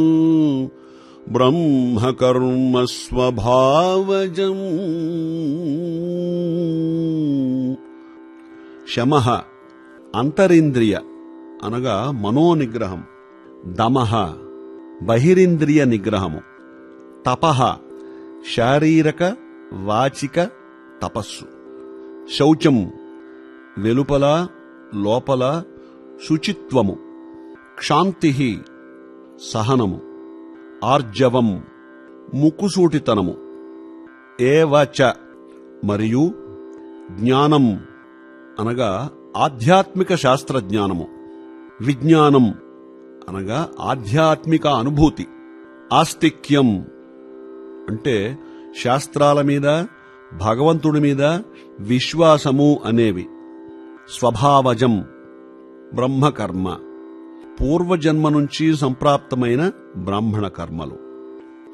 బ్రహ్మకర్మ స్వభావజం శమ అంతరింద్రియ అనగా మనోనిగ్రహం దమః బహిరింద్రియ నిగ్రహము తపః శారీరక వాచిక తపస్సు శౌచం వెలుపల లోపల శుచిత్వము క్షాంతి సహనము ఆర్జవం ముక్కుసూటితనము ఏవచ మరియు జ్ఞానం అనగా ఆధ్యాత్మిక శాస్త్రజ్ఞానము విజ్ఞానం అనగా ఆధ్యాత్మిక అనుభూతి ఆస్తిక్యం అంటే శాస్త్రాల మీద భగవంతుడి మీద విశ్వాసము అనేవి స్వభావజం బ్రహ్మకర్మ పూర్వజన్మ నుంచి సంప్రాప్తమైన బ్రాహ్మణ కర్మలు